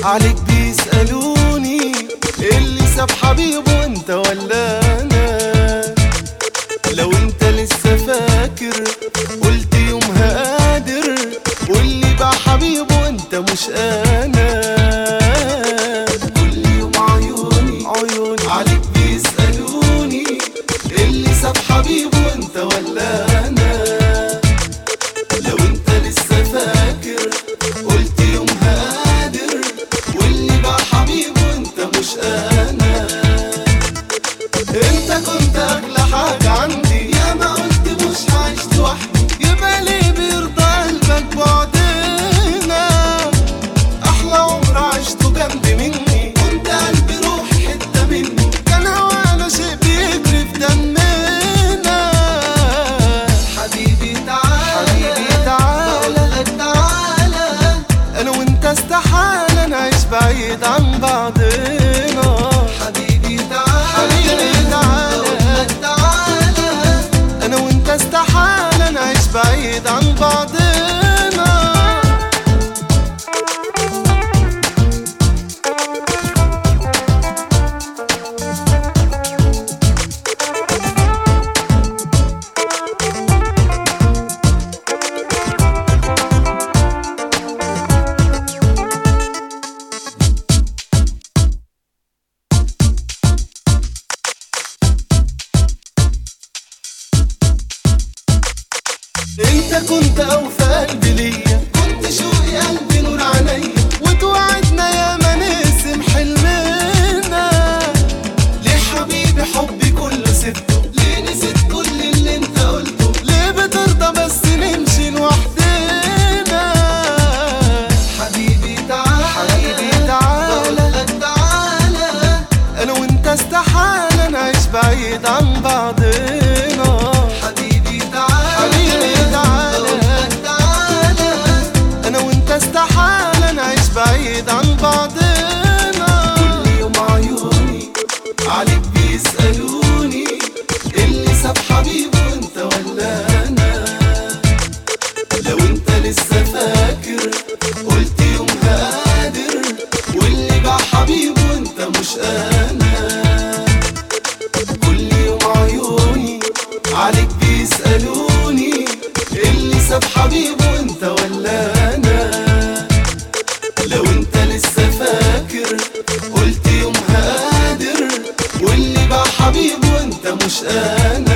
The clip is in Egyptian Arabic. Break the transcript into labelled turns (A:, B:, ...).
A: عليك بيسألوني اللي ساب حبيبه انت ولا انا لو انت لسه فاكر قلت يومها قادر واللي باع حبيبه انت مش انا كل يوم عيوني عيوني عليك بيسألوني اللي ساب حبيبه انت ولا انا لو انت لسه فاكر قلت يومها قادر واللي باع حبيبه انت مش انا انت كنت اغلى حاجة عندي يا ما قلت مش هعيش لوحدي يبقى ليه بيرضى قلبك بعدنا احلى عمر عشته جنب مني كنت قلبي روحي حتة مني كان هوانا شيء بيجري في دمنا حبيبي تعالى حبيبي تعالى بقولك تعالى انا وانت استحالة نعيش بعيد عن بعضنا حبيبي تعالى حبيبي تعالى بقولك تعالى انا وانت استحالة نعيش بعيد عن بعضنا انت كنت اوفى قلبي ليا كنت شوقي قلبي نور عينيا وتوعدنا يا ما نقسم حلمنا ليه حبيبي حبي كله سبته ليه نسيت كل اللي انت قلته ليه بترضى بس نمشي لوحدنا حبيبي تعالى حبيبي تعالى بقولك تعالى انا وانت استحالة نعيش بعيد عن بعضنا حبيبي تعالى حبيبي تعالى بقولك تعالى انا وانت استحالة نعيش بعيد عن بعضنا كل يوم عيوني عليك بيسألوني اللي ساب حبيبه انت ولا انا لو انت لسه فاكر قلت يومها قادر واللي باع حبيبه انت مش انا كل يوم عيوني عليك بيسألوني اللي ساب حبيبه انت ولا انا لو انت لسه فاكر قلت يومها قادر واللي باع حبيبه انت مش انا